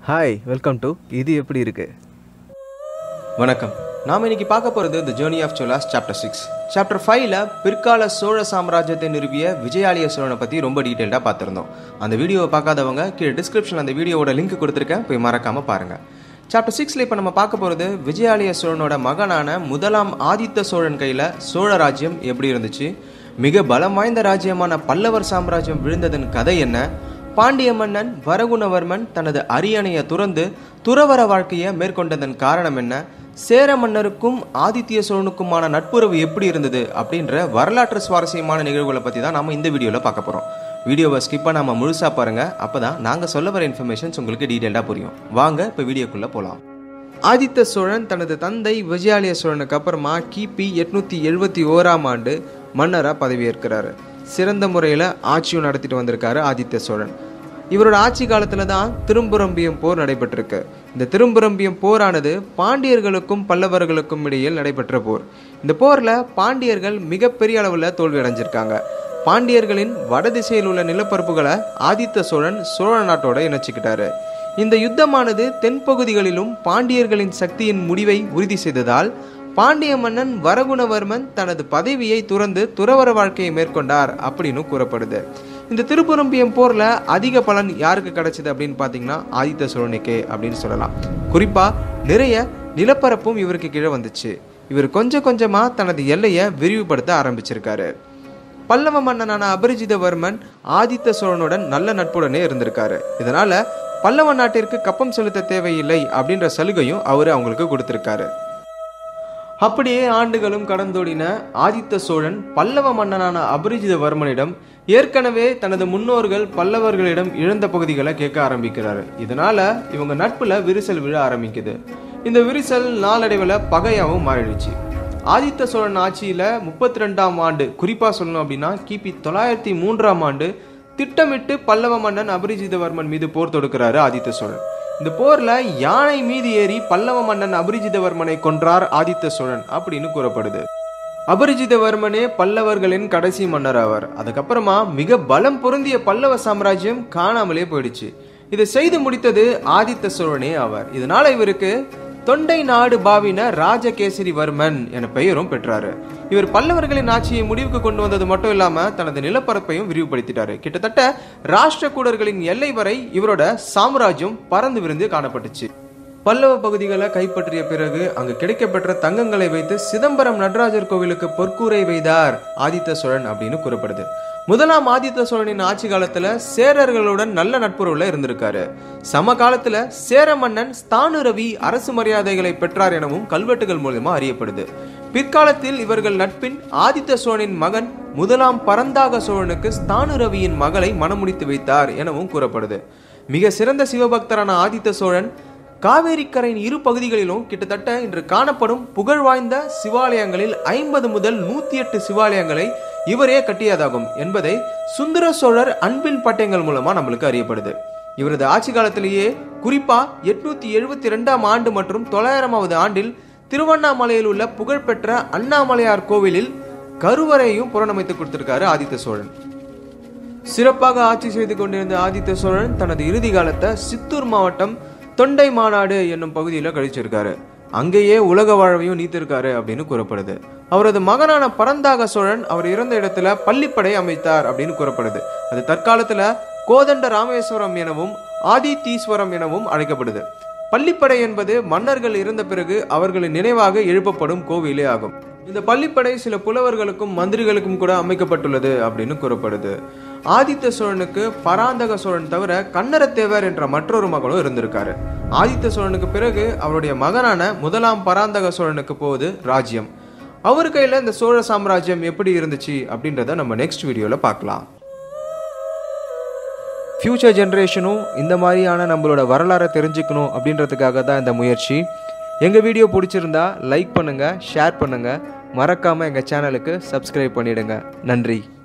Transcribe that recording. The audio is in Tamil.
ஹாய் வெல்கம் டு இது எப்படி இருக்கு வணக்கம் நாம் இன்னைக்கு பார்க்க போகிறது the journey of Cholas chapter six chapter ஃபைவ்ல பிற்கால சோழ சாம்ராஜ்யத்தை நிறுவிய விஜயாலய சோழனை பற்றி ரொம்ப டீட்டெயில்டாக பார்த்துருந்தோம் அந்த வீடியோவை பார்க்காதவங்க கீழே டிஸ்கிரிப்ஷன் அந்த வீடியோவோட லிங்க் கொடுத்துருக்கேன் போய் மறக்காமல் பாருங்கள் சாப்டர் சிக்ஸில் இப்போ நம்ம பார்க்க போகிறது விஜயாலய சோழனோட மகனான முதலாம் ஆதித்த சோழன் கையில் சோழ ராஜ்யம் எப்படி இருந்துச்சு மிக பலம் வாய்ந்த ராஜ்யமான பல்லவர் சாம்ராஜ்யம் விழுந்ததன் கதை என்ன பாண்டிய மன்னன் வரகுணவர்மன் தனது அரியணையை துறந்து துறவர வாழ்க்கையை மேற்கொண்டதன் காரணம் என்ன சேர மன்னருக்கும் ஆதித்ய சோழனுக்குமான நட்புறவு எப்படி இருந்தது அப்படின்ற வரலாற்று சுவாரஸ்யமான நிகழ்வுகளை பற்றி தான் நாம இந்த வீடியோவில் பார்க்க போகிறோம் வீடியோவை ஸ்கிப் பண்ணாமல் முழுசாக பாருங்கள் அப்போ தான் நாங்கள் சொல்ல வர இன்ஃபர்மேஷன்ஸ் உங்களுக்கு டீட்டெயிலாக புரியும் வாங்க இப்போ வீடியோக்குள்ளே போகலாம் ஆதித்த சோழன் தனது தந்தை விஜயாலய சோழனுக்கு அப்புறமா கிபி எட்நூத்தி எழுபத்தி ஓராம் ஆண்டு மன்னராக பதவியேற்கிறாரு சிறந்த முறையில் ஆட்சியும் நடத்திட்டு வந்திருக்காரு ஆதித்த சோழன் இவரோட ஆட்சி காலத்துல தான் திரும்புரம்பியம் போர் நடைபெற்றிருக்கு இந்த திரும்புரம்பியம் போரானது பாண்டியர்களுக்கும் பல்லவர்களுக்கும் இடையில் நடைபெற்ற போர் இந்த போர்ல பாண்டியர்கள் மிகப்பெரிய அளவில் தோல்வி அடைஞ்சிருக்காங்க பாண்டியர்களின் வடதிசையில் உள்ள நிலப்பரப்புகளை ஆதித்த சோழன் சோழ நாட்டோட இணைச்சிக்கிட்டாரு இந்த யுத்தமானது தென்பகுதிகளிலும் பாண்டியர்களின் சக்தியின் முடிவை உறுதி செய்ததால் பாண்டிய மன்னன் வரகுணவர்மன் தனது பதவியை துறந்து துறவர வாழ்க்கையை மேற்கொண்டார் அப்படின்னு கூறப்படுது இந்த திருப்புரம்பியம் போர்ல அதிக பலன் யாருக்கு கிடைச்சது அப்படின்னு பார்த்தீங்கன்னா ஆதித்த சோழனுக்கே அப்படின்னு சொல்லலாம் குறிப்பா நிறைய நிலப்பரப்பும் இவருக்கு கீழே வந்துச்சு இவர் கொஞ்சம் கொஞ்சமா தனது எல்லையை விரிவுபடுத்த ஆரம்பிச்சிருக்காரு பல்லவ மன்னனான அபரிஜிதவர்மன் ஆதித்த சோழனுடன் நல்ல நட்புடனே இருந்திருக்காரு இதனால பல்லவ நாட்டிற்கு கப்பம் செலுத்த தேவையில்லை அப்படின்ற சலுகையும் அவர் அவங்களுக்கு கொடுத்திருக்காரு அப்படியே ஆண்டுகளும் கடந்தோடின ஆதித்த சோழன் பல்லவ மன்னனான அபரிஜிதவர்மனிடம் ஏற்கனவே தனது முன்னோர்கள் பல்லவர்களிடம் இழந்த பகுதிகளை கேட்க ஆரம்பிக்கிறாரு இதனால இவங்க நட்புல விரிசல் விழ ஆரம்பிக்குது இந்த விரிசல் நாளடைவில் பகையாவும் மாறிடுச்சு ஆதித்த சோழன் ஆட்சியில முப்பத்தி ரெண்டாம் ஆண்டு குறிப்பா சொல்லணும் அப்படின்னா கிபி தொள்ளாயிரத்தி மூன்றாம் ஆண்டு திட்டமிட்டு பல்லவ மன்னன் அபரிஜிதவர்மன் மீது போர் தொடுக்கிறாரு ஆதித்த சோழன் இந்த போர்ல யானை மீது ஏறி பல்லவ மன்னன் அபரிஜிதவர்மனை கொன்றார் ஆதித்த சோழன் அப்படின்னு கூறப்படுது அபரிஜிதவர்மனே பல்லவர்களின் கடைசி மன்னர் ஆவார் அதுக்கப்புறமா மிக பலம் பொருந்திய பல்லவ சாம்ராஜ்யம் காணாமலே போயிடுச்சு இதை செய்து முடித்தது ஆதித்த சோழனே ஆவார் இதனால இவருக்கு தொண்டை நாடு பாவின ராஜகேசரிவர்மன் என பெயரும் பெற்றாரு இவர் பல்லவர்களின் ஆட்சியை முடிவுக்கு கொண்டு வந்தது மட்டும் இல்லாம தனது நிலப்பரப்பையும் விரிவுபடுத்திட்டாரு கிட்டத்தட்ட ராஷ்டிரகூடர்களின் எல்லை வரை இவரோட சாம்ராஜ்யம் பறந்து விரிந்து காணப்பட்டுச்சு பல்லவ பகுதிகளை கைப்பற்றிய பிறகு அங்கு கிடைக்கப்பெற்ற தங்கங்களை வைத்து சிதம்பரம் நடராஜர் கோவிலுக்கு பொற்கூரை வைத்தார் ஆதித்த சோழன் அப்படின்னு கூறப்படுது முதலாம் ஆதித்த சோழனின் ஆட்சி காலத்துல சேரர்களுடன் நல்ல நட்புறவுல இருந்திருக்காரு சம காலத்துல சேர மன்னன் ஸ்தானு ரவி அரசு மரியாதைகளை பெற்றார் எனவும் கல்வெட்டுகள் மூலமா அறியப்படுது பிற்காலத்தில் இவர்கள் நட்பின் ஆதித்த சோழனின் மகன் முதலாம் பரந்தாக சோழனுக்கு ஸ்தானு ரவியின் மகளை மணமுடித்து வைத்தார் எனவும் கூறப்படுது மிக சிறந்த சிவபக்தரான ஆதித்த சோழன் காவேரிக்கரையின் இரு பகுதிகளிலும் கிட்டத்தட்ட இன்று காணப்படும் புகழ் வாய்ந்த சிவாலயங்களில் ஐம்பது முதல் நூத்தி எட்டு சிவாலயங்களை இவரே கட்டியதாகும் என்பதை சுந்தர சோழர் அன்பின் பட்டயங்கள் மூலமா நம்மளுக்கு அறியப்படுது இவரது ஆட்சி காலத்திலேயே குறிப்பா எட்நூத்தி எழுபத்தி ரெண்டாம் ஆண்டு மற்றும் தொள்ளாயிரமாவது ஆண்டில் திருவண்ணாமலையில் உள்ள புகழ்பெற்ற அண்ணாமலையார் கோவிலில் கருவறையும் புறணமைத்து கொடுத்திருக்காரு ஆதித்த சோழன் சிறப்பாக ஆட்சி செய்து கொண்டிருந்த ஆதித்த சோழன் தனது இறுதி காலத்தை சித்தூர் மாவட்டம் தொண்டை மாநாடு என்னும் பகுதியில் கழிச்சிருக்காரு அங்கேயே உலக வாழ்வையும் நீத்திருக்காரு அப்படின்னு கூறப்படுது அவரது மகனான பரந்தாக சோழன் அவர் இறந்த இடத்துல பள்ளிப்படை அமைத்தார் அப்படின்னு கூறப்படுது அது தற்காலத்துல கோதண்ட ராமேஸ்வரம் எனவும் ஆதித்தீஸ்வரம் எனவும் அழைக்கப்படுது பள்ளிப்படை என்பது மன்னர்கள் இறந்த பிறகு அவர்களின் நினைவாக எழுப்பப்படும் கோவிலே ஆகும் இந்த பள்ளிப்படை சில புலவர்களுக்கும் மந்திரிகளுக்கும் கூட அமைக்கப்பட்டுள்ளது அப்படின்னு கூறப்படுது ஆதித்த சோழனுக்கு பராந்தக சோழன் தவிர கன்னரத்தேவர் என்ற மற்றொரு மகனும் இருந்திருக்காரு ஆதித்த சோழனுக்கு பிறகு அவருடைய மகனான முதலாம் பராந்தக சோழனுக்கு போகுது ராஜ்யம் அவர் கையில இந்த சோழ சாம்ராஜ்யம் எப்படி இருந்துச்சு அப்படின்றத நம்ம நெக்ஸ்ட் வீடியோல பார்க்கலாம் ஃப்யூச்சர் ஜென்ரேஷனும் இந்த மாதிரியான நம்மளோட வரலாறை தெரிஞ்சுக்கணும் அப்படின்றதுக்காக தான் இந்த முயற்சி எங்கள் வீடியோ பிடிச்சிருந்தா லைக் பண்ணுங்கள் ஷேர் பண்ணுங்கள் மறக்காமல் எங்கள் சேனலுக்கு சப்ஸ்கிரைப் பண்ணிடுங்க நன்றி